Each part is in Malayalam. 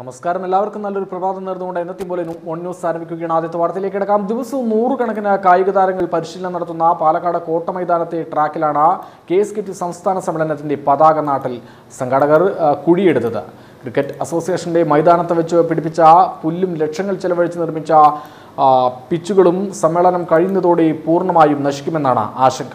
നമസ്കാരം എല്ലാവർക്കും നല്ലൊരു പ്രഭാതം നേർന്നുകൊണ്ട് എന്നത്തെ പോലെ വൺ ന്യൂസ് ആരംഭിക്കുകയാണ് ആദ്യത്തെ വാർത്തയിലേക്ക് കിടക്കാം ദിവസവും നൂറുകണക്കിന് കായിക താരങ്ങൾ പരിശീലനം നടത്തുന്ന പാലക്കാട് കോട്ട മൈതാനത്തെ ട്രാക്കിലാണ് കെ എസ് കെ ടി സംസ്ഥാന സമ്മേളനത്തിന്റെ പതാക നാട്ടിൽ സംഘാടകർ ആ, കുഴിയെടുത്തത് ക്രിക്കറ്റ് അസോസിയേഷന്റെ മൈതാനത്ത് വെച്ച് പിടിപ്പിച്ച പുല്ലും ലക്ഷങ്ങൾ ചെലവഴിച്ച് നിർമ്മിച്ച ആ, പിച്ചുകളും സമ്മേളനം കഴിയുന്നതോടെ പൂർണ്ണമായും നശിക്കുമെന്നാണ് ആശങ്ക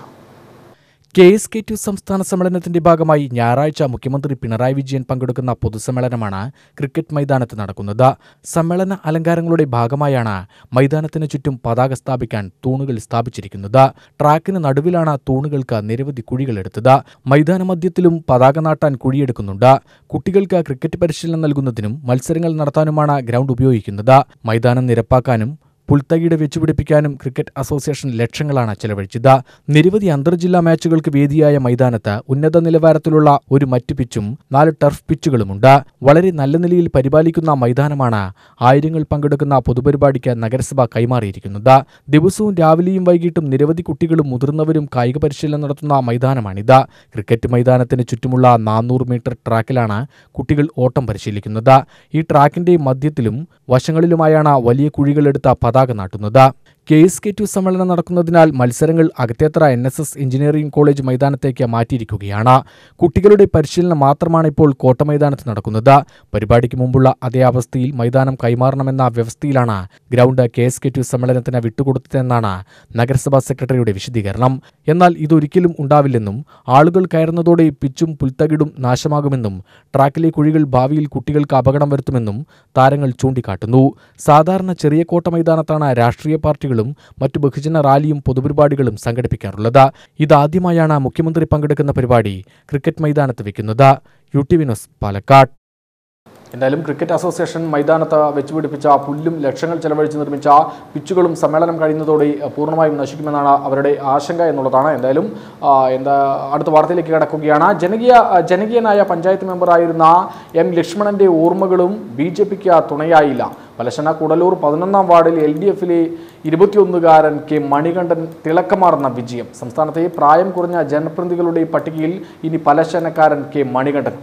കെ എസ് കെ ടു സംസ്ഥാന സമ്മേളനത്തിന്റെ ഭാഗമായി ഞായറാഴ്ച മുഖ്യമന്ത്രി പിണറായി വിജയൻ പങ്കെടുക്കുന്ന പൊതുസമ്മേളനമാണ് ക്രിക്കറ്റ് മൈതാനത്ത് നടക്കുന്നത് സമ്മേളന അലങ്കാരങ്ങളുടെ ഭാഗമായാണ് മൈതാനത്തിന് ചുറ്റും പതാക സ്ഥാപിക്കാൻ തൂണുകൾ സ്ഥാപിച്ചിരിക്കുന്നത് ട്രാക്കിന് നടുവിലാണ് തൂണുകൾക്ക് നിരവധി കുഴികളെടുത്തത് മൈതാന മധ്യത്തിലും പതാക നാട്ടാൻ കുഴിയെടുക്കുന്നുണ്ട് കുട്ടികൾക്ക് ക്രിക്കറ്റ് പരിശീലനം നൽകുന്നതിനും മത്സരങ്ങൾ നടത്താനുമാണ് ഗ്രൗണ്ട് ഉപയോഗിക്കുന്നത് മൈതാനം നിരപ്പാക്കാനും പുൽത്തകിട് വെച്ചുപിടിപ്പിക്കാനും ക്രിക്കറ്റ് അസോസിയേഷൻ ലക്ഷങ്ങളാണ് ചെലവഴിച്ചത് നിരവധി അന്തർജില്ലാ മാച്ചുകൾക്ക് വേദിയായ മൈതാനത്ത് ഉന്നത നിലവാരത്തിലുള്ള ഒരു മറ്റു പിച്ചും നാല് ടർഫ് പിച്ചുകളുമുണ്ട് വളരെ നല്ല നിലയിൽ പരിപാലിക്കുന്ന മൈതാനമാണ് ആയിരങ്ങൾ പങ്കെടുക്കുന്ന പൊതുപരിപാടിക്ക് നഗരസഭ കൈമാറിയിരിക്കുന്നത് ദിവസവും രാവിലെയും വൈകിട്ടും നിരവധി കുട്ടികളും മുതിർന്നവരും കായിക പരിശീലനം നടത്തുന്ന മൈതാനമാണിത് ക്രിക്കറ്റ് മൈതാനത്തിന് ചുറ്റുമുള്ള നാനൂറ് മീറ്റർ ട്രാക്കിലാണ് കുട്ടികൾ ഓട്ടം പരിശീലിക്കുന്നത് ഈ ട്രാക്കിന്റെ മധ്യത്തിലും വശങ്ങളിലുമായാണ് വലിയ കുഴികളെടുത്ത പതാക നാട്ടുന്നത് കെ എസ് കെ ടു സമ്മേളനം നടക്കുന്നതിനാൽ മത്സരങ്ങൾ Akathethara N S S engineering college മൈതാനത്തേക്ക് മാറ്റിയിരിക്കുകയാണ് കുട്ടികളുടെ പരിശീലനം മാത്രമാണ് ഇപ്പോൾ കോട്ട മൈതാനത്ത് നടക്കുന്നത് പരിപാടിക്ക് മുമ്പുള്ള അതേ അവസ്ഥയിൽ മൈതാനം കൈമാറണമെന്ന വ്യവസ്ഥയിലാണ് ground K S K T U സമ്മേളനത്തിന് വിട്ടുകൊടുത്തതെന്നാണ് നഗരസഭാ സെക്രട്ടറിയുടെ വിശദീകരണം എന്നാൽ ഇതൊരിക്കലും ഉണ്ടാവില്ലെന്നും ആളുകൾ കയറുന്നതോടെ പിച്ചും പുൽത്തകിടും നാശമാകുമെന്നും ട്രാക്കിലെ കുഴികൾ ഭാവിയിൽ കുട്ടികൾക്ക് അപകടം വരുത്തുമെന്നും താരങ്ങൾ ചൂണ്ടിക്കാട്ടുന്നു സാധാരണ ചെറിയ കോട്ട മൈതാനത്താണ് രാഷ്ട്രീയ പാർട്ടികളും മറ്റു ബഹുജന റാലിയും പൊതുപരിപാടികളും സംഘടിപ്പിക്കാറുള്ളത് ഇതാദ്യമായാണ് മുഖ്യമന്ത്രി പങ്കെടുക്കുന്ന പരിപാടി ക്രിക്കറ്റ് മൈതാനത്ത് വെക്കുന്നത് U T V news Palakkad എന്തായാലും ക്രിക്കറ്റ് അസോസിയേഷൻ മൈതാനത്ത് വെച്ചുപിടിപ്പിച്ച പുല്ലും ലക്ഷങ്ങൾ ചെലവഴിച്ച് നിർമ്മിച്ച പിച്ചുകളും സമ്മേളനം കഴിയുന്നതോടെ അഹ്, പൂർണ്ണമായും നശിക്കുമെന്നാണ് അവരുടെ ആശങ്ക എന്നുള്ളതാണ് എന്തായാലും ആ, എന്താ അടുത്ത വാർത്തയിലേക്ക് കിടക്കുകയാണ് ജനകീയ ആ, ജനകീയനായ പഞ്ചായത്ത് മെമ്പറായിരുന്ന എം ലക്ഷ്മണന്റെ ഓർമ്മകളും ബി ജെ പിക്ക് തുണയായില്ല പലശന കുടലൂർ പതിനൊന്നാം വാർഡിൽ എൽ ഡി എഫിലെ ഇരുപത്തിയൊന്നുകാരൻ കെ മണികണ്ഠൻ തിളക്കമാർന്ന വിജയം സംസ്ഥാനത്തെ പ്രായം കുറഞ്ഞ ജനപ്രതിനിധികളുടെ പട്ടികയിൽ ഇനി പലശനക്കാരൻ കെ മണികണ്ഠൻ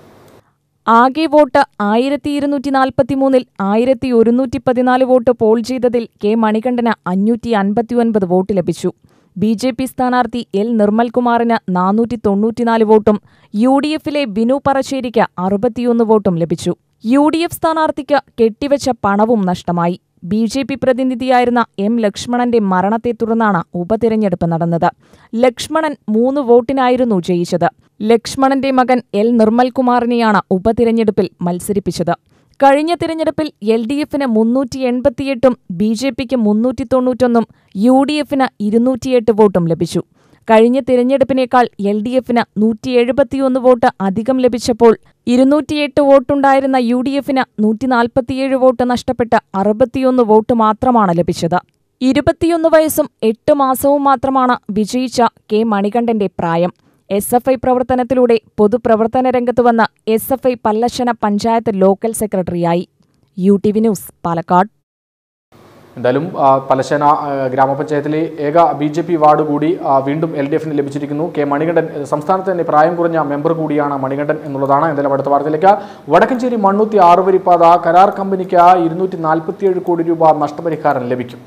ആകെ വോട്ട് ആയിരത്തി ഇരുന്നൂറ്റി നാൽപ്പത്തിമൂന്നിൽ ആയിരത്തി ഒരുന്നൂറ്റി പതിനാല് വോട്ട് പോൾ ചെയ്തതിൽ കെ മണികണ്ഠന് അഞ്ഞൂറ്റി അൻപത്തിയൊൻപത് വോട്ട് ലഭിച്ചു ബി ജെ പി സ്ഥാനാർത്ഥി എൽ നിർമ്മൽകുമാറിന് നാനൂറ്റി തൊണ്ണൂറ്റിനാല് വോട്ടും യു ഡി എഫിലെ ബിനു പറശ്ശേരിക്ക് അറുപത്തിയൊന്ന് വോട്ടും ലഭിച്ചു യു ഡി എഫ് സ്ഥാനാർത്ഥിക്ക് കെട്ടിവെച്ച പണവും നഷ്ടമായി ബി ജെ പി പ്രതിനിധിയായിരുന്ന എം ലക്ഷ്മണന്റെ മരണത്തെ തുടർന്നാണ് ഉപതിരഞ്ഞെടുപ്പ് നടന്നത് ലക്ഷ്മണൻ മൂന്ന് വോട്ടിനായിരുന്നു ജയിച്ചത് ലക്ഷ്മണന്റെ മകൻ എൽ നിർമ്മൽകുമാറിനെയാണ് ഉപതിരഞ്ഞെടുപ്പിൽ മത്സരിപ്പിച്ചത് കഴിഞ്ഞ തിരഞ്ഞെടുപ്പിൽ എൽ ഡി എഫിന് മുന്നൂറ്റി എൺപത്തിയെട്ടും ബി ജെ പിക്ക് മുന്നൂറ്റി തൊണ്ണൂറ്റൊന്നും യു ഡി എഫിന് ഇരുന്നൂറ്റിയെട്ട് വോട്ടും ലഭിച്ചു കഴിഞ്ഞ തിരഞ്ഞെടുപ്പിനേക്കാൾ എൽ ഡി എഫിന് നൂറ്റി എഴുപത്തിയൊന്ന് വോട്ട് അധികം ലഭിച്ചപ്പോൾ ഇരുന്നൂറ്റിയെട്ട് വോട്ടുണ്ടായിരുന്ന യു ഡി എഫിന് നൂറ്റി നാൽപ്പത്തിയേഴ് വോട്ട് നഷ്ടപ്പെട്ട് അറുപത്തിയൊന്ന് വോട്ട് മാത്രമാണ് ലഭിച്ചത് ഇരുപത്തിയൊന്ന് വയസ്സും എട്ട് മാസവും മാത്രമാണ് വിജയിച്ച കെ മണികണ്ഠന്റെ പ്രായം എസ് എഫ് ഐ പ്രവർത്തനത്തിലൂടെ പൊതുപ്രവർത്തന രംഗത്ത് വന്ന S F I Pallassana panchayat local സെക്രട്ടറിയായി U T V news Palakkad എന്തായാലും ആ, പലശേന ആ, ഗ്രാമപഞ്ചായത്തിലെ ഏക ബി ജെ പി വാർഡ് കൂടി ആ, വീണ്ടും എൽ ഡി എഫിന് ലഭിച്ചിരിക്കുന്നു കെ മണികണ്ഠൻ ഏ, സംസ്ഥാനത്ത് തന്നെ പ്രായം കുറഞ്ഞ മെമ്പർ കൂടിയാണ് മണികണ്ഠൻ എന്നുള്ളതാണ് എന്തായാലും അടുത്ത വാർത്തയിലേക്ക് വടക്കഞ്ചേരി മണ്ണുത്തി ആറുവരിപ്പാത കരാർ കമ്പനിക്ക് ഇരുന്നൂറ്റി നാൽപ്പത്തിയേഴ് കോടി രൂപ നഷ്ടപരിഹാരം ലഭിക്കും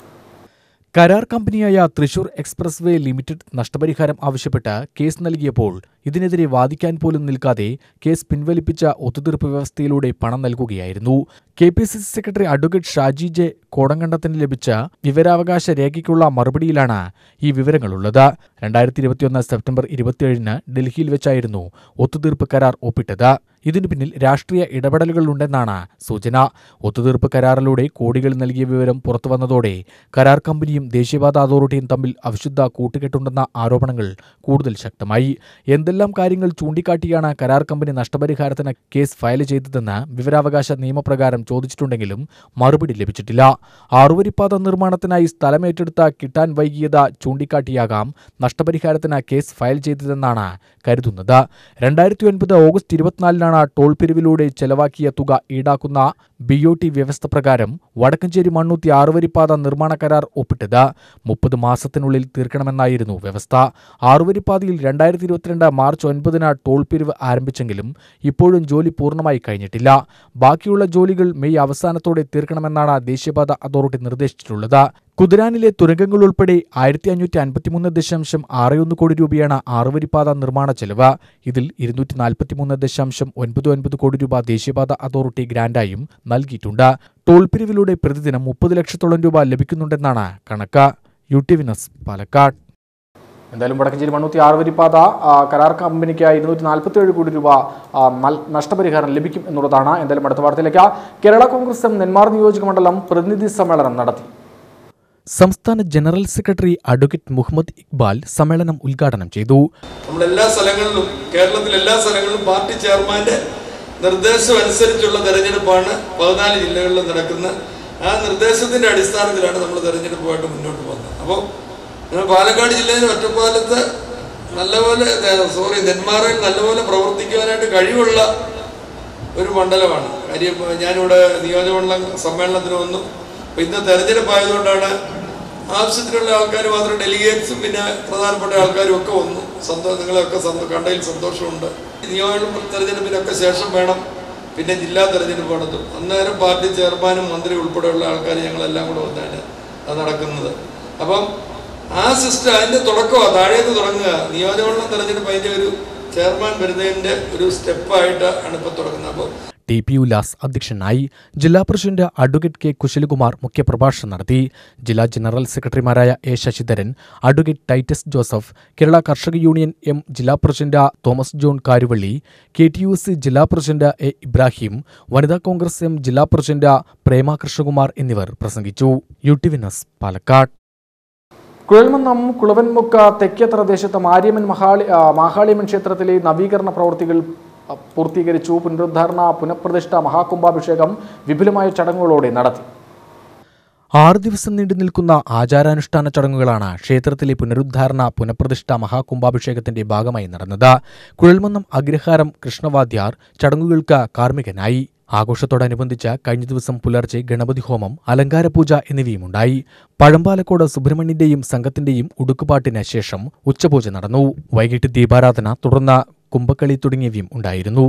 കരാർ കമ്പനിയായ തൃശൂർ എക്സ്പ്രസ് വേ ലിമിറ്റഡ് നഷ്ടപരിഹാരം ആവശ്യപ്പെട്ട് കേസ് നൽകിയപ്പോൾ ഇതിനെതിരെ വാദിക്കാൻ പോലും നിൽക്കാതെ കേസ് പിൻവലിപ്പിച്ച ഒത്തുതീർപ്പ് വ്യവസ്ഥയിലൂടെ പണം നൽകുകയായിരുന്നു K P C C secretary advocate Shaji J കോടങ്കണ്ടത്തിന് ലഭിച്ച വിവരാവകാശ രേഖയ്ക്കുള്ള മറുപടിയിലാണ് ഈ വിവരങ്ങളുള്ളത് രണ്ടായിരത്തി ഇരുപത്തിയൊന്ന് സെപ്റ്റംബർ ഇരുപത്തിയേഴിന് ഡൽഹിയിൽ വെച്ചായിരുന്നു ഒത്തുതീർപ്പ് കരാർ ഒപ്പിട്ടത് ഇതിനു പിന്നിൽ രാഷ്ട്രീയ ഇടപെടലുകളുണ്ടെന്നാണ് സൂചന ഒത്തുതീർപ്പ് കരാറിലൂടെ കോടികൾ നൽകിയ വിവരം പുറത്തുവന്നതോടെ കരാർ കമ്പനിയും ദേശീയപാത അതോറിറ്റിയും തമ്മിൽ അവിശുദ്ധ കൂട്ടുകെട്ടുണ്ടെന്ന ആരോപണങ്ങൾ കൂടുതൽ ശക്തമായി എന്തെല്ലാം കാര്യങ്ങൾ ചൂണ്ടിക്കാട്ടിയാണ് കരാർ കമ്പനി നഷ്ടപരിഹാരത്തിന് കേസ് ഫയൽ ചെയ്തതെന്ന് വിവരാവകാശ നിയമപ്രകാരം ചോദിച്ചിട്ടുണ്ടെങ്കിലും മറുപടി ലഭിച്ചിട്ടില്ല ആറുവരിപ്പാത നിർമ്മാണത്തിനായി സ്ഥലമേറ്റെടുത്ത കിട്ടാൻ വൈകിയത ചൂണ്ടിക്കാട്ടിയാകാം നഷ്ടപരിഹാരത്തിന് കേസ് ഫയൽ ചെയ്തതെന്നാണ് കരുതുന്നത് രണ്ടായിരത്തി ഒൻപത് ഓഗസ്റ്റ് ഇരുപത്തിനാലിനാണ് ടോൾ പിരിവിലൂടെ ചെലവാക്കിയ തുക ഈടാക്കുന്ന ബി ഒ ടി വ്യവസ്ഥ പ്രകാരം വടക്കഞ്ചേരി മണ്ണൂത്തി ആറുവരിപ്പാത നിർമ്മാണ കരാർ ഒപ്പിട്ടത് മുപ്പത് മാസത്തിനുള്ളിൽ തീർക്കണമെന്നായിരുന്നു വ്യവസ്ഥ ആറുവരിപ്പാതയിൽ രണ്ടായിരത്തി ഇരുപത്തിരണ്ട് മാർച്ച് ഒൻപതിന് ടോൾ പിരിവ് ആരംഭിച്ചെങ്കിലും ഇപ്പോഴും ജോലി പൂർണ്ണമായി കഴിഞ്ഞിട്ടില്ല ബാക്കിയുള്ള ജോലികൾ മെയ് അവസാനത്തോടെ തീർക്കണമെന്നാണ് ദേശീയപാത അതോറിറ്റി നിർദ്ദേശിച്ചിട്ടുള്ളത് കുതിരാനിലെ തുരങ്കങ്ങൾ ഉൾപ്പെടെ ആയിരത്തി അഞ്ഞൂറ്റി അൻപത്തിമൂന്ന് ദശാംശം ആറ് ഒന്ന് കോടി രൂപയാണ് ആറുവരിപ്പാത നിർമ്മാണ ചെലവ് ഇതിൽ ഇരുന്നൂറ്റി നാൽപ്പത്തിമൂന്ന് ദശാംശം ഒൻപത് ഒൻപത് കോടി രൂപ ദേശീയപാത അതോറിറ്റി ഗ്രാന്റായും നൽകിയിട്ടുണ്ട് ടോൾ പിരിവിലൂടെ പ്രതിദിനം മുപ്പത് ലക്ഷത്തോളം രൂപ ലഭിക്കുന്നുണ്ടെന്നാണ് കണക്ക് യു ടി വിനസ് പാലക്കാട് എന്തായാലും വടക്കഞ്ചേരി മണ്ണൂത്തി ആറുവരിപ്പാത ആ, കരാർ കമ്പനിക്ക് ഇരുന്നൂറ്റി നാൽപ്പത്തി ഏഴ് കോടി രൂപ ആ, നൽ- നഷ്ടപരിഹാരം ലഭിക്കും എന്നുള്ളതാണ് എന്തായാലും അടുത്ത വാർത്തയിലേക്ക് കേരള കോൺഗ്രസ് എം നെന്മാർ നിയോജക മണ്ഡലം പ്രതിനിധി സമ്മേളനം നടത്തി സംസ്ഥാന general secretary advocate Muhammad Iqbal സമ്മേളനം ഉദ്ഘാടനം ചെയ്തു നമ്മളെല്ലാ സ്ഥലങ്ങളിലും കേരളത്തിലെ എല്ലാ സ്ഥലങ്ങളിലും പാർട്ടി ചെയർമാന്റെ നിർദ്ദേശം അനുസരിച്ചുള്ള തെരഞ്ഞെടുപ്പാണ് പതിനാല് ജില്ലകളിൽ നടക്കുന്ന ആ നിർദ്ദേശത്തിന്റെ അടിസ്ഥാനത്തിലാണ് നമ്മൾ തെരഞ്ഞെടുപ്പുമായിട്ട് മുന്നോട്ട് പോകുന്നത് അപ്പോൾ നിങ്ങൾ പാലക്കാട് ജില്ലയിൽ ഒറ്റപ്പാലത്ത് നല്ലപോലെ സോറി നെന്മാറയിൽ നല്ലപോലെ പ്രവർത്തിക്കുവാനായിട്ട് കഴിവുള്ള ഒരു മണ്ഡലമാണ് കാര്യം ഇപ്പൊ ഞാനിവിടെ നിയോജകമണ്ഡലം സമ്മേളനത്തിന് വന്നു അപ്പോൾ ഇന്ന് തെരഞ്ഞെടുപ്പായതുകൊണ്ടാണ് ആവശ്യത്തിനുള്ള ആൾക്കാർ മാത്രം ഡെലിഗേറ്റ്സും പിന്നെ പ്രധാനപ്പെട്ട ആൾക്കാരും ഒക്കെ വന്നു സന്തോഷം നിങ്ങളെയൊക്കെ സന്തോ കണ്ടതിൽ സന്തോഷമുണ്ട് നിയോജക തെരഞ്ഞെടുപ്പിനൊക്കെ ശേഷം വേണം പിന്നെ ജില്ലാ തെരഞ്ഞെടുപ്പ് നടത്തും അന്നേരം പാർട്ടി ചെയർമാനും മന്ത്രി ഉൾപ്പെടെയുള്ള ആൾക്കാർ ഞങ്ങളെല്ലാം കൂടെ വന്നാണ് അത് നടക്കുന്നത് അപ്പം ആ സിസ്റ്റം അതിൻ്റെ തുടക്കമാണ് താഴേന്ന് തുടങ്ങുക നിയോജകമണ്ഡലം തെരഞ്ഞെടുപ്പ് അതിൻ്റെ ഒരു ചെയർമാൻ വരുന്നതിൻ്റെ ഒരു സ്റ്റെപ്പായിട്ട് ആണ് ഇപ്പോൾ തുടങ്ങുന്നത് അപ്പോൾ ടി പി ഉല്ലാസ് അധ്യക്ഷനായി ജില്ലാ പ്രസിഡന്റ് അഡ്വക്കേറ്റ് കെ കുശലകുമാർ മുഖ്യപ്രഭാഷണം നടത്തി ജില്ലാ ജനറൽ സെക്രട്ടറിമാരായ A Sasidharan advocate Titus Joseph Kerala കർഷക യൂണിയൻ എം ജില്ലാ president Thomas John Karuvally K T U C ജില്ലാ പ്രസിഡന്റ് എ ഇബ്രാഹിം വനിതാ കോൺഗ്രസ് എം ജില്ലാ പ്രസിഡന്റ് പ്രേമ കൃഷ്ണകുമാർ എന്നിവർ പ്രസംഗിച്ചു U T V news Palakkad Kuzhalmannam Kulavanmukku Thekkethara ദേശത്ത് മാരിയമ്മൻ മഹാളി ആ, മാഹാളിയമ്മൻ ക്ഷേത്രത്തിലെ നവീകരണ പ്രവൃത്തികൾ ആ, പൂർത്തീകരിച്ചു പുനരുദ്ധാരണ പുനഃപ്രതിഷ്ഠ മഹാകുംഭാഭിഷേകം വിപുലമായ ചടങ്ങുകളോടെ നടത്തി ആറ് ദിവസം നീണ്ടു നിൽക്കുന്ന ആചാരാനുഷ്ഠാന ചടങ്ങുകളാണ് ക്ഷേത്രത്തിലെ പുനരുദ്ധാരണ പുനഃപ്രതിഷ്ഠ മഹാകുംഭാഭിഷേകത്തിന്റെ ഭാഗമായി നടന്നത് കുഴൽമന്നം അഗ്രഹാരം കൃഷ്ണവാദ്യാർ ചടങ്ങുകൾക്ക് കാർമ്മികനായി ആഘോഷത്തോടനുബന്ധിച്ച് കഴിഞ്ഞ ദിവസം പുലർച്ചെ ഗണപതി ഹോമം അലങ്കാരപൂജ എന്നിവയുമുണ്ടായി പഴമ്പാലക്കോട് സുബ്രഹ്മണ്യന്റെയും സംഘത്തിന്റെയും ഉടുക്കുപാട്ടിന് ശേഷം ഉച്ചപൂജ നടന്നു വൈകിട്ട് ദീപാരാധന തുടർന്ന് കുംഭക്കളി തുടങ്ങിയവയും ഉണ്ടായിരുന്നു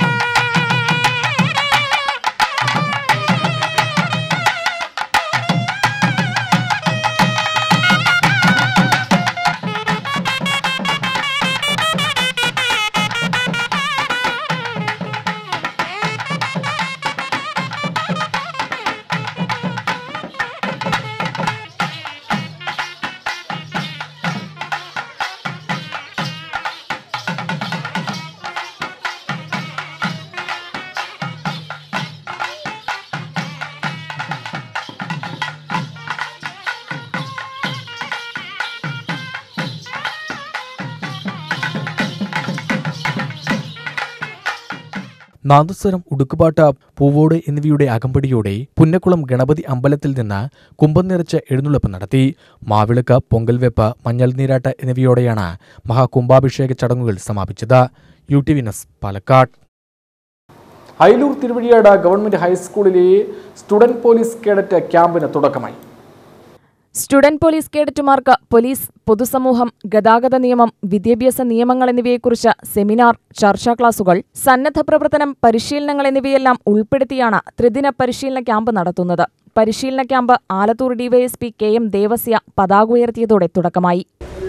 നാദസ്വരം ഉടുക്കുപാട്ട് പൂവോട് എന്നിവയുടെ അകമ്പടിയോടെ പുന്നക്കുളം ഗണപതി അമ്പലത്തിൽ നിന്ന് കുംഭം നിറച്ച് എഴുന്നള്ളിപ്പ് നടത്തി മാവിളക്ക് പൊങ്കൽ വെപ്പ് മഞ്ഞൾ നീരാട്ട് എന്നിവയോടെയാണ് മഹാകുംഭാഭിഷേക ചടങ്ങുകൾ സമാപിച്ചത് U T V news Palakkad Ayalur Thiruvazhiyad government ഹൈസ്കൂളിലെ സ്റ്റുഡന്റ് പോലീസ് കേഡറ്റ് ക്യാമ്പിന് തുടക്കമായി സ്റ്റുഡന്റ് പോലീസ് കേഡറ്റുമാർക്ക് പോലീസ് പൊതുസമൂഹം ഗതാഗത നിയമം വിദ്യാഭ്യാസ നിയമങ്ങൾ എന്നിവയെക്കുറിച്ച് സെമിനാർ ചർച്ചാ ക്ലാസുകൾ സന്നദ്ധ പ്രവർത്തനം പരിശീലനങ്ങൾ എന്നിവയെല്ലാം ഉൾപ്പെടുത്തിയാണ് ത്രിദിന പരിശീലന ക്യാമ്പ് നടത്തുന്നത് പരിശീലന camp Alathur DYSP K M Devassya പതാക ഉയർത്തിയതോടെ തുടക്കമായി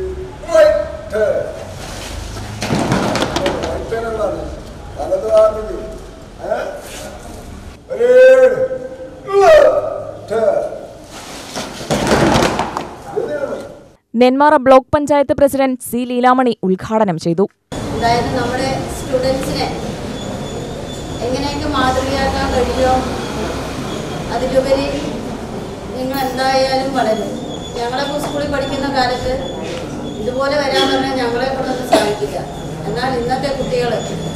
Nenmara block panchayat president C Leelamani ഉദ്ഘാടനം ചെയ്തു അതായത് നമ്മുടെ സ്റ്റുഡൻസിനെ എങ്ങനെയൊക്കെ മാതൃകയാക്കാൻ കഴിയുമോ അതിലുപരി നിങ്ങൾ എന്തായാലും വളരും ഞങ്ങളൊക്കെ സ്കൂളിൽ പഠിക്കുന്ന കാലത്ത് ഇതുപോലെ വരാൻ പറഞ്ഞാൽ ഞങ്ങളെ കൊണ്ടൊന്നും സാധിക്കില്ല എന്നാൽ ഇന്നത്തെ കുട്ടികൾ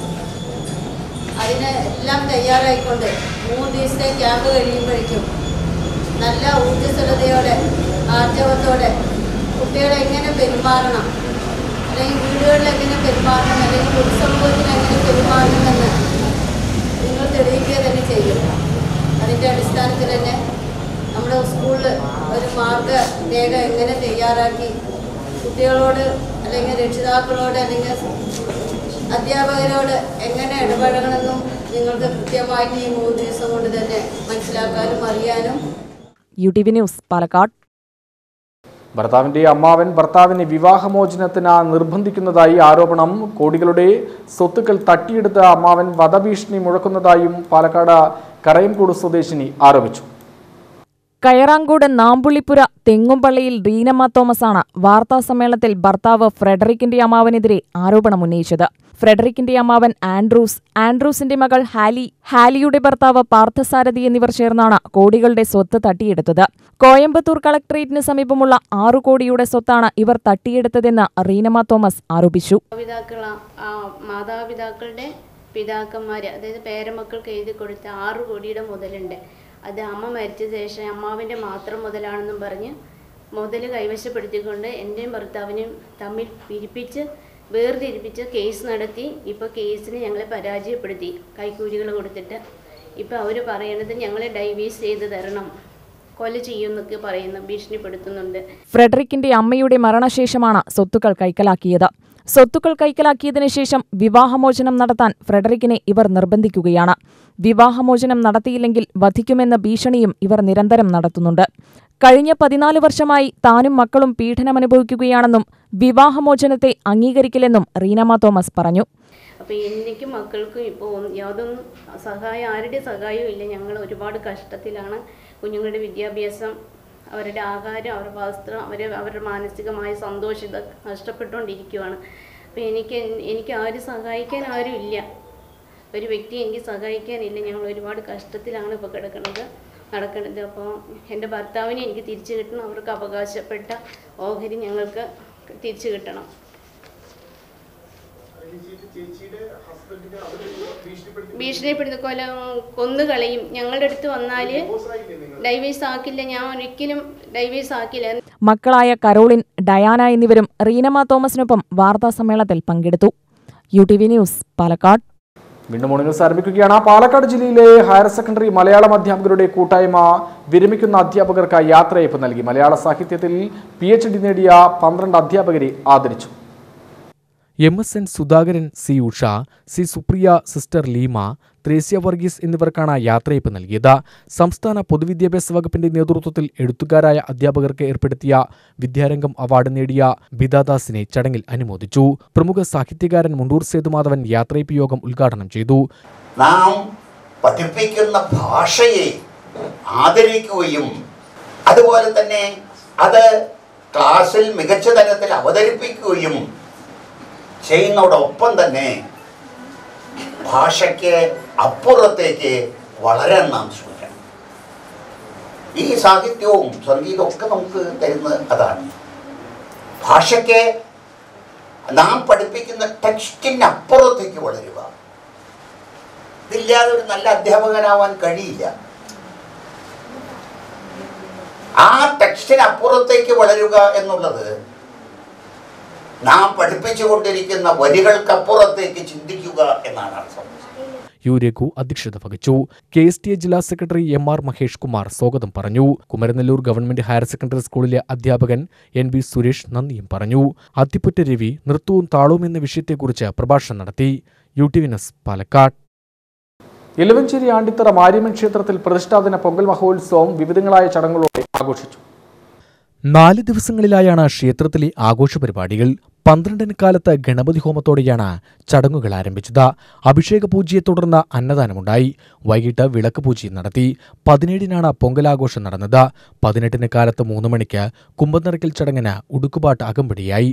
അതിന് എല്ലാം തയ്യാറായിക്കൊണ്ട് മൂന്ന് ദിവസത്തെ ക്യാമ്പ് കഴിയുമ്പോഴേക്കും നല്ല ഊർജ്ജസ്വലതയോടെ ആർജവത്തോടെ കുട്ടികളെ എങ്ങനെ പെരുമാറണം അല്ലെങ്കിൽ വീടുകളിൽ എങ്ങനെ പെരുമാറണം അല്ലെങ്കിൽ പൊതുസമൂഹത്തിൽ എങ്ങനെ പെരുമാറണമെന്ന് നിങ്ങൾ തെളിയിക്കുക തന്നെ ചെയ്യും അതിൻ്റെ അടിസ്ഥാനത്തിൽ തന്നെ നമ്മുടെ സ്കൂളിൽ ഒരു മാർഗരേഖ എങ്ങനെ തയ്യാറാക്കി കുട്ടികളോട് അല്ലെങ്കിൽ രക്ഷിതാക്കളോട് അല്ലെങ്കിൽ അധ്യാപകരോട് എങ്ങനെ ഇടപഴകണമെന്നും നിങ്ങൾക്ക് കൃത്യമായിട്ട് ഈ മൂന്ന് ദിവസം കൊണ്ട് തന്നെ മനസ്സിലാക്കാനും അറിയാനും U T V news Palakkad ഭർത്താവിന്റെ അമ്മാവൻ ഭർത്താവിനെ വിവാഹമോചനത്തിന് നിർബന്ധിക്കുന്നതായി ആരോപണം കോടികളുടെ സ്വത്തുക്കൾ തട്ടിയെടുത്ത അമ്മാവൻ വധഭീഷണി മുഴക്കുന്നതായും പാലക്കാട് കരയംകൂട് സ്വദേശിനി ആരോപിച്ചു കയറാങ്കോട് നാമ്പുള്ളിപ്പുര തെങ്ങുംപള്ളിയിൽ റീനമ്മ തോമസാണ് വാർത്താസമ്മേളനത്തിൽ ഭർത്താവ് ഫ്രെഡറിക്കിന്റെ അമ്മാവനെതിരെ ആരോപണമുന്നയിച്ചത് ഫ്രെഡറിക്കിന്റെ അമ്മാവൻ ആൻഡ്രൂസ് ആൻഡ്രൂസിന്റെ മകൾ ഹാലി ഹാലിയുടെ ഭർത്താവ് പാർത്ഥസാരഥി എന്നിവർ ചേർന്നാണ് കോടികളുടെ സ്വത്ത് തട്ടിയെടുത്തത് കോയമ്പത്തൂർ കളക്ടറേറ്റിന് സമീപമുള്ള ആറു കോടിയുടെ സ്വത്താണ് ഇവർ തട്ടിയെടുത്തതെന്ന് റീനമ്മ തോമസ് ആരോപിച്ചു മാതാപിതാക്കൾ ആ മാതാപിതാക്കളുടെ പിതാക്കന്മാർ അതായത് പേരമക്കൾക്ക് എഴുതി കൊടുത്ത ആറ് കോടിയുടെ മുതലുണ്ട് അത് അമ്മ മരിച്ച ശേഷം അമ്മാവിൻ്റെ മാത്രം മുതലാണെന്നും പറഞ്ഞ് മുതൽ കൈവശപ്പെടുത്തിക്കൊണ്ട് എൻ്റെയും ഭർത്താവിനെയും തമ്മിൽ പിരിപ്പിച്ച് വേർതിരിപ്പിച്ച് കേസ് നടത്തി ഇപ്പോൾ കേസിന് ഞങ്ങളെ പരാജയപ്പെടുത്തി കൈക്കൂലികൾ കൊടുത്തിട്ട് ഇപ്പോൾ അവർ പറയണത് ഞങ്ങളെ ഡൈവേഴ്സ് ചെയ്ത് തരണം കൊല ചെയ്യുമെന്നൊക്കെ പറയുന്നു ഭീഷണിപ്പെടുത്തുന്നുണ്ട് ഫ്രെഡറിക്കിന്റെ അമ്മയുടെ മരണശേഷമാണ് സ്വത്തുക്കൾ കൈക്കലാക്കിയത് സ്വത്തുക്കൾ കൈക്കലാക്കിയതിനു ശേഷം വിവാഹമോചനം നടത്താൻ ഫ്രെഡറിക്കിനെ ഇവർ നിർബന്ധിക്കുകയാണ് വിവാഹമോചനം നടത്തിയില്ലെങ്കിൽ വധിക്കുമെന്ന ഭീഷണിയും ഇവർ നിരന്തരം നടത്തുന്നുണ്ട് കഴിഞ്ഞ പതിനാല് വർഷമായി താനും മക്കളും പീഡനമനുഭവിക്കുകയാണെന്നും വിവാഹമോചനത്തെ അംഗീകരിക്കില്ലെന്നും റീനമ്മ തോമസ് പറഞ്ഞു അപ്പോൾ എനിക്കും മക്കൾക്കും ഇപ്പോൾ യാതൊന്നും സഹായം ആരുടെ സഹായവും ഇല്ല ഞങ്ങൾ ഒരുപാട് കഷ്ടത്തിലാണ് കുഞ്ഞുങ്ങളുടെ വിദ്യാഭ്യാസം അവരുടെ ആഹാരം അവരുടെ വസ്ത്രം അവർ അവരുടെ മാനസികമായ സന്തോഷം ഇതൊക്കെ നഷ്ടപ്പെട്ടുകൊണ്ടിരിക്കുകയാണ് അപ്പോൾ എനിക്ക് എനിക്ക് ആരും സഹായിക്കാൻ ആരും ഇല്ല ഒരു വ്യക്തി എനിക്ക് സഹായിക്കാനില്ല ഞങ്ങൾ ഒരുപാട് കഷ്ടത്തിലാണ് ഇപ്പോൾ കിടക്കുന്നത് നടക്കുന്നത് അപ്പോൾ എൻ്റെ ഭർത്താവിനെ എനിക്ക് തിരിച്ചു കിട്ടണം അവർക്ക് അവകാശപ്പെട്ട ഓഹരി ഞങ്ങൾക്ക് തിരിച്ചു കിട്ടണം ഭീഷണിപ്പെടുത്തി കൊല കൊന്നു കളയും ഞങ്ങളുടെ അടുത്ത് വന്നാൽ ഡൈവേഴ്സ് ആക്കില്ല ഞാൻ ഒരിക്കലും ഡൈവേഴ്സ് ആക്കില്ല മക്കളായ കരോളിൻ ഡയാന എന്നിവരും റീനമ്മ തോമസിനൊപ്പം വാർത്താസമ്മേളനത്തിൽ പങ്കെടുത്തു U T V news Palakkad വീണ്ടും മോർണിംഗ് ന്യൂസ് ആരംഭിക്കുകയാണ് പാലക്കാട് ജില്ലയിലെ ഹയർ സെക്കൻഡറി മലയാളം അധ്യാപകരുടെ കൂട്ടായ്മ വിരമിക്കുന്ന അധ്യാപകർക്ക് യാത്രയയപ്പ് നൽകി മലയാള സാഹിത്യത്തിൽ പി എച്ച് ഡി നേടിയ പന്ത്രണ്ട് അധ്യാപകരെ ആദരിച്ചു M S N Sudhakaran C Usha C Supriya sister Leema Thresia Varghese എന്നിവർക്കാണ് യാത്രയപ്പ് നൽകിയത് സംസ്ഥാന പൊതുവിദ്യാഭ്യാസ വകുപ്പിന്റെ നേതൃത്വത്തിൽ എഴുത്തുകാരായ അധ്യാപകർക്ക് ഏർപ്പെടുത്തിയ വിദ്യാരംഗം അവാർഡ് നേടിയ ബിദാദാസിനെ ചടങ്ങിൽ അനുമോദിച്ചു പ്രമുഖ സാഹിത്യകാരൻ മുണ്ടൂർ സേതുമാധവൻ യാത്രയപ്പ് യോഗം ഉദ്ഘാടനം ചെയ്തു നാം പഠിപ്പിക്കുന്ന ഭാഷയെ ആദരിക്കുകയും അതുപോലെ തന്നെ അത് ക്ലാസ്സിൽ മികച്ച തരത്തിൽ അവതരിപ്പിക്കുകയും ചെയ്യുന്നതോടൊപ്പം തന്നെ ഭാഷയ്ക്ക് അപ്പുറത്തേക്ക് വളരാൻ നാം ശ്രമിക്കണം ഈ സാഹിത്യവും സംഗീതവും ഒക്കെ നമുക്ക് തരുന്നത് അതാണ് ഭാഷയ്ക്ക് നാം പഠിപ്പിക്കുന്ന ടെക്സ്റ്റിന് അപ്പുറത്തേക്ക് വളരുക ഇതില്ലാതെ ഒരു നല്ല അധ്യാപകനാവാൻ കഴിയില്ല ആ ടെക്സ്റ്റിന് അപ്പുറത്തേക്ക് വളരുക എന്നുള്ളത് നാം പഠിപ്പിച്ചുകൊണ്ടിരിക്കുന്ന വരികൾക്കപ്പുറത്തേക്ക് ചിന്തിക്കുക എന്നാണ് അർത്ഥം യു രഘു അധ്യക്ഷത വഹിച്ചു കെ എസ് ടി എ ജില്ലാ സെക്രട്ടറി എം ആർ മഹേഷ് കുമാർ സ്വാഗതം പറഞ്ഞു കുമരനെല്ലൂർ ഗവൺമെന്റ് ഹയർ സെക്കൻഡറി സ്കൂളിലെ അധ്യാപകൻ എൻ ബി സുരേഷ് നന്ദിയും പറഞ്ഞു അത്തിപ്പുറ്റ രവി നൃത്തവും താളവും എന്ന വിഷയത്തെക്കുറിച്ച് പ്രഭാഷണം നടത്തി U T V news Palakkad Elavanchery Andithara Mariamman ക്ഷേത്രത്തിൽ പ്രതിഷ്ഠാദിന പൊങ്കൽ മഹോത്സവം വിവിധങ്ങളായ ചടങ്ങുകളോടെ ആഘോഷിച്ചു നാല് ദിവസങ്ങളിലായാണ് ക്ഷേത്രത്തിലെ ആഘോഷ പരിപാടികൾ പന്ത്രണ്ടിന് കാലത്ത് ഗണപതി ഹോമത്തോടെയാണ് ചടങ്ങുകൾ ആരംഭിച്ചത് അഭിഷേക പൂജയെ തുടർന്ന് അന്നദാനമുണ്ടായി വൈകിട്ട് വിളക്ക് പൂജയും നടത്തി പതിനേഴിനാണ് പൊങ്കലാഘോഷം നടന്നത് പതിനെട്ടിന് കാലത്ത് മൂന്ന് മണിക്ക് കുമ്പനിറക്കൽ ചടങ്ങിന് ഉടുക്കുപാട്ട് അകമ്പടിയായി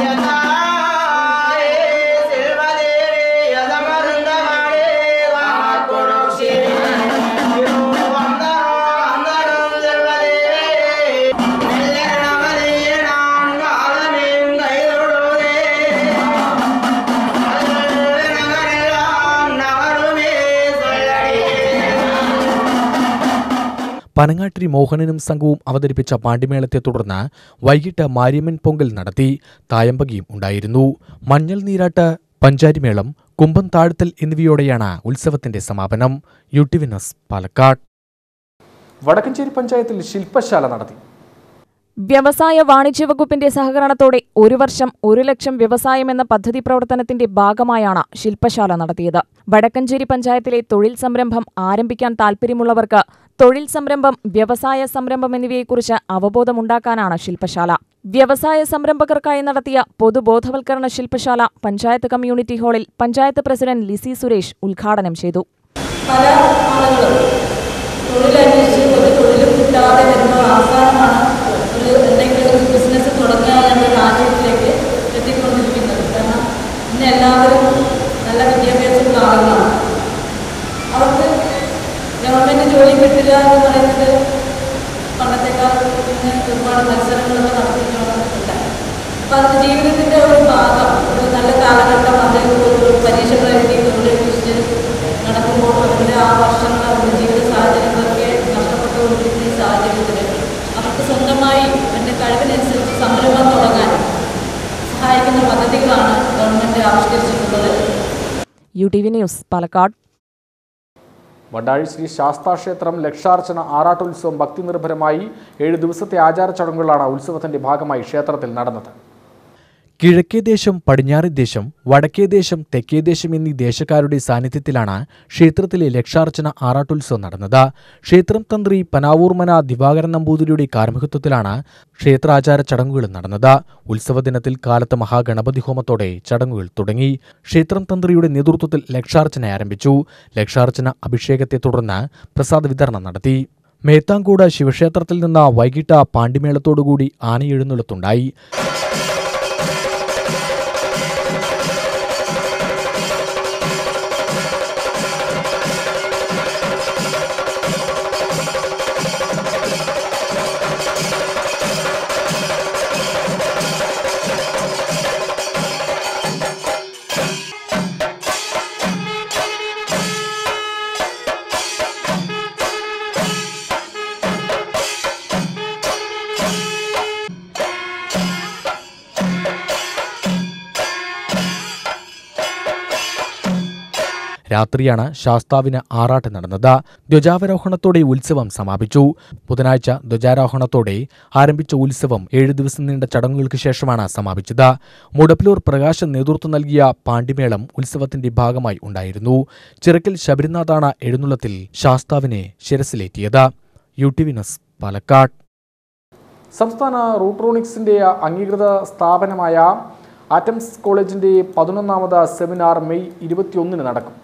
പനങ്ങാട്ടിരി മോഹനനും സംഘവും അവതരിപ്പിച്ച പാണ്ടിമേളത്തെ തുടർന്ന് വൈകിട്ട് മാരിയമ്മൻ പൊങ്കൽ നടത്തി തായമ്പകിയും ഉണ്ടായിരുന്നു മഞ്ഞൾ നീരാട്ട് പഞ്ചാരിമേളം കുമ്പം താഴ്ത്തൽ എന്നിവയോടെയാണ് ഉത്സവത്തിന്റെ സമാപനം U T V news Palakkad Vadakkencherry പഞ്ചായത്തിൽ ശില്പശാല നടത്തി വ്യവസായ വാണിജ്യ വകുപ്പിന്റെ സഹകരണത്തോടെ ഒരു വർഷം ഒരു ലക്ഷം വ്യവസായം എന്ന പദ്ധതി പ്രവർത്തനത്തിന്റെ ഭാഗമായാണ് ശില്പശാല നടത്തിയത് വടക്കഞ്ചേരി പഞ്ചായത്തിലെ തൊഴിൽ സംരംഭം ആരംഭിക്കാൻ താൽപ്പര്യമുള്ളവർക്ക് തൊഴിൽ സംരംഭം വ്യവസായ സംരംഭം എന്നിവയെക്കുറിച്ച് അവബോധമുണ്ടാക്കാനാണ് ശില്പശാല വ്യവസായ സംരംഭകർക്കായി നടത്തിയ പൊതുബോധവൽക്കരണ ശില്പശാല പഞ്ചായത്ത് കമ്മ്യൂണിറ്റി ഹാളിൽ പഞ്ചായത്ത് പ്രസിഡന്റ് ലിസി സുരേഷ് ഉദ്ഘാടനം ചെയ്തു പല ആളുകളും തൊഴിലന്വേഷിച്ച് ഒരു തൊഴിലും കിട്ടാതെ വരുന്ന അവസാനമാണ് ഒരു എന്തെങ്കിലും ഒരു ബിസിനസ് തുടങ്ങുക എന്നൊരു ആശയത്തിലേക്ക് എത്തിക്കൊണ്ടിരിക്കുന്നത് കാരണം ഇന്ന് എല്ലാവരും നല്ല വിദ്യാഭ്യാസമുള്ള ആളുകളാണ് അവർക്ക് ഗവൺമെൻറ് ജോലി കിട്ടുക എന്ന് പറയുന്നത് പണ്ടത്തെക്കാൾ ഇന്ന് ഒരുപാട് മത്സരങ്ങളൊക്കെ നടത്തിയിട്ടുള്ള അപ്പോൾ അത് ജീവിതത്തിൻ്റെ ഒരു ഭാഗം ഒരു നല്ല കാലഘട്ടം അത് ഒരു പരീക്ഷ പ്രവൃത്തി തൊഴിലന്വേഷിച്ച് നടക്കുമ്പോൾ അവരുടെ ആ വർഷങ്ങൾ അവരുടെ ജീവിത സാഹചര്യങ്ങളൊക്കെ നഷ്ടപ്പെട്ടുകൊണ്ടിരിക്കുന്ന ഈ സാഹചര്യത്തിൽ അവർക്ക് സ്വന്തമായി എൻ്റെ കഴിവിനനുസരിച്ച് സംരംഭം തുടങ്ങാൻ സഹായിക്കുന്ന പദ്ധതികളാണ് ഗവൺമെൻറ് ആവിഷ്കരിച്ചിട്ടുള്ളത് U T V news Palakkad Vandazhi Shri ശാസ്താക്ഷേത്രം ലക്ഷാർച്ചന ആറാട്ടുത്സവം ഭക്തി നിർഭരമായി ഏഴ് ദിവസത്തെ ആചാര ചടങ്ങുകളാണ് ഉത്സവത്തിന്റെ ഭാഗമായി ക്ഷേത്രത്തിൽ നടന്നത് കിഴക്കേ ദേശം പടിഞ്ഞാറേ ദേശം വടക്കേ ദേശം തെക്കേ ദേശം എന്നീ ദേശക്കാരുടെ സാന്നിധ്യത്തിലാണ് ക്ഷേത്രത്തിലെ ലക്ഷാർച്ചന ആറാട്ടുത്സവം നടന്നത് ക്ഷേത്രം തന്ത്രി പനാവൂർമന ദിവാകരൻ നമ്പൂതിരിയുടെ കാർമ്മികത്വത്തിലാണ് ക്ഷേത്രാചാര ചടങ്ങുകൾ നടന്നത് ഉത്സവ ദിനത്തിൽ കാലത്ത് മഹാഗണപതി ഹോമത്തോടെ ചടങ്ങുകൾ തുടങ്ങി ക്ഷേത്രം തന്ത്രിയുടെ നേതൃത്വത്തിൽ ലക്ഷാർച്ചന ആരംഭിച്ചു ലക്ഷാർച്ചന അഭിഷേകത്തെ തുടർന്ന് പ്രസാദ വിതരണം നടത്തി മേത്താങ്കോട് ശിവക്ഷേത്രത്തിൽ നിന്ന് വൈകിട്ട് പാണ്ടിമേളത്തോടുകൂടി ആനയെഴുന്നള്ളത്തുണ്ടായി രാത്രിയാണ് ശാസ്താവിന് ആറാട്ട് നടന്നത് ധ്വജാവരോഹണത്തോടെ ഉത്സവം സമാപിച്ചു ബുധനാഴ്ച ധ്വജാരോഹണത്തോടെ ആരംഭിച്ച ഉത്സവം ഏഴ് ദിവസം നീണ്ട ചടങ്ങുകൾക്ക് ശേഷമാണ് സമാപിച്ചത് മുടപ്പിലൂർ പ്രകാശൻ നേതൃത്വം നൽകിയ പാണ്ടിമേളം ഉത്സവത്തിന്റെ ഭാഗമായി ഉണ്ടായിരുന്നു ചിറക്കൽ ശബരിനാഥാണ് എഴുന്നള്ളത്തിൽ ശാസ്താവിനെ ശിരസിലേറ്റിയത് U T V news Palakkad സംസ്ഥാന റൂട്രോണിക്സിന്റെ അംഗീകൃത സ്ഥാപനമായ ആറ്റംസ് കോളേജിന്റെ പതിനൊന്നാമത് സെമിനാർ മെയ് ഇരുപത്തിയൊന്നിന് നടക്കും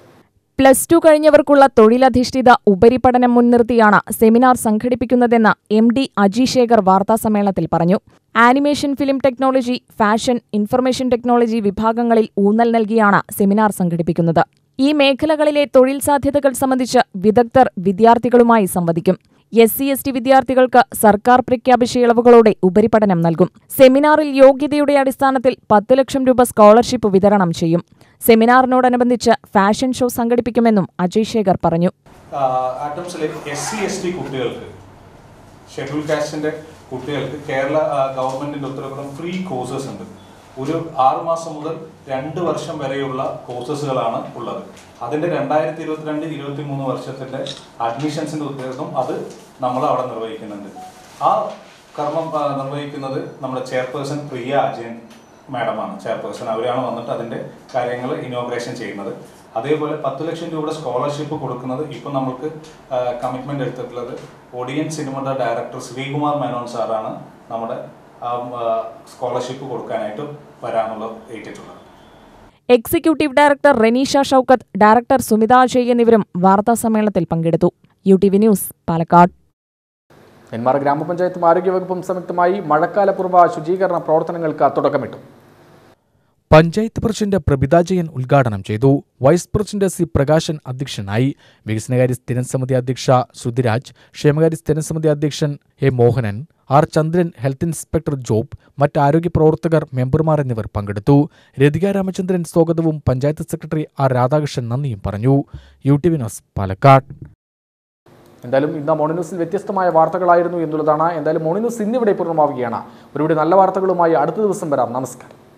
പ്ലസ് ടു കഴിഞ്ഞവർക്കുള്ള തൊഴിലധിഷ്ഠിത ഉപരിപഠനം മുൻനിർത്തിയാണ് സെമിനാർ സംഘടിപ്പിക്കുന്നതെന്ന് എം ഡി അജി ശേഖർ വാർത്താസമ്മേളനത്തിൽ പറഞ്ഞു animation film technology fashion information technology വിഭാഗങ്ങളിൽ ഊന്നൽ നൽകിയാണ് സെമിനാർ സംഘടിപ്പിക്കുന്നത് ഈ മേഖലകളിലെ തൊഴിൽ സാധ്യതകൾ സംബന്ധിച്ച് വിദഗ്ധർ വിദ്യാർത്ഥികളുമായി സംവദിക്കും എസ് സി എസ് ടി വിദ്യാർത്ഥികൾക്ക് സർക്കാർ പ്രഖ്യാപിച്ച ഇളവുകളോടെ ഉപരിപഠനം നൽകും സെമിനാറിൽ യോഗ്യതയുടെ അടിസ്ഥാനത്തിൽ പത്ത് ലക്ഷം രൂപ സ്കോളർഷിപ്പ് വിതരണം ചെയ്യും സെമിനാറിനോടനുബന്ധിച്ച് ഫാഷൻ ഷോ സംഘടിപ്പിക്കുമെന്നും അജയ് ശേഖർ പറഞ്ഞു ആറ്റംസിലെ എസ് സി എസ് ടി കുട്ടികൾക്ക് ഷെഡ്യൂൾ കാസ്റ്റിന്റെ കുട്ടികൾക്ക് കേരള ആ, ഗവൺമെന്റിന്റെ ഉത്തരവുകളും ഫ്രീ കോഴ്സസ് ഉണ്ട് ഒരു ആറ് മാസം മുതൽ രണ്ട് വർഷം വരെയുള്ള കോഴ്സസുകളാണ് ഉള്ളത് അതിന്റെ രണ്ടായിരത്തി ഇരുപത്തിരണ്ട് ഇരുപത്തി മൂന്ന് വർഷത്തിന്റെ അഡ്മിഷൻസിന്റെ ഉദ്യോഗം അത് നമ്മൾ അവിടെ നിർവഹിക്കുന്നുണ്ട് ആ കർമ്മം ആ, നിർവഹിക്കുന്നത് നമ്മുടെ ചെയർപേഴ്സൺ പ്രിയ അജയൻ മാഡമാണ് ചെയർപേഴ്സൺ അവരാണ് വന്നിട്ട് അതിന്റെ കാര്യങ്ങൾ ഇനോഗ്രേഷൻ ചെയ്യുന്നത് അതേപോലെ പത്ത് ലക്ഷം രൂപയുടെ സ്കോളർഷിപ്പ് കൊടുക്കുന്നത് ഇപ്പം നമ്മൾക്ക് കമ്മിറ്റ്മെന്റ് എടുത്തിട്ടുള്ളത് ഒഡിയൻ സിനിമയുടെ ഡയറക്ടർ ശ്രീകുമാർ മേനോൻ സാറാണ് നമ്മുടെ സ്കോളർഷിപ്പ് കൊടുക്കാനായിട്ട് വരാനുള്ള ഏറ്റിട്ടുള്ളത് executive director Reneesha Shoukath director Sumitha Ajay എന്നിവരും വാർത്താസമ്മേളനത്തിൽ പങ്കെടുത്തു U T V news Palakkad Nenmara ഗ്രാമപഞ്ചായത്തും ആരോഗ്യവകുപ്പും സംയുക്തമായി മഴക്കാലപൂർവ്വ ശുചീകരണ പ്രവർത്തനങ്ങൾക്ക് തുടക്കമിട്ടു പഞ്ചായത്ത് പ്രസിഡന്റ് പ്രഭിത ജയൻ ഉദ്ഘാടനം ചെയ്തു വൈസ് പ്രസിഡന്റ് സി പ്രകാശൻ അധ്യക്ഷനായി വികസനകാര്യ സ്ഥിരം സമിതി അധ്യക്ഷ ശ്രുതിരാജ് ക്ഷേമകാര്യ സ്ഥിരം സമിതി അധ്യക്ഷൻ A Mohanan R Chandran health inspector Job മറ്റ് ആരോഗ്യ പ്രവർത്തകർ മെമ്പർമാർ എന്നിവർ പങ്കെടുത്തു രതിക രാമചന്ദ്രൻ സ്വാഗതവും പഞ്ചായത്ത് സെക്രട്ടറി ആർ രാധാകൃഷ്ണൻ നന്ദിയും പറഞ്ഞു U T V news Palakkad എന്തായാലും ഇന്ന് മോർണിംഗ് ന്യൂസിൽ വ്യത്യസ്തമായ വാർത്തകളായിരുന്നു എന്നുള്ളതാണ് എന്തായാലും മോർണിംഗ് ന്യൂസ് ഇന്നിവിടെ പൂർണ്ണമാവുകയാണ് ഒരുപാട് നല്ല വാർത്തകളുമായി അടുത്ത ദിവസം വരാം നമസ്കാരം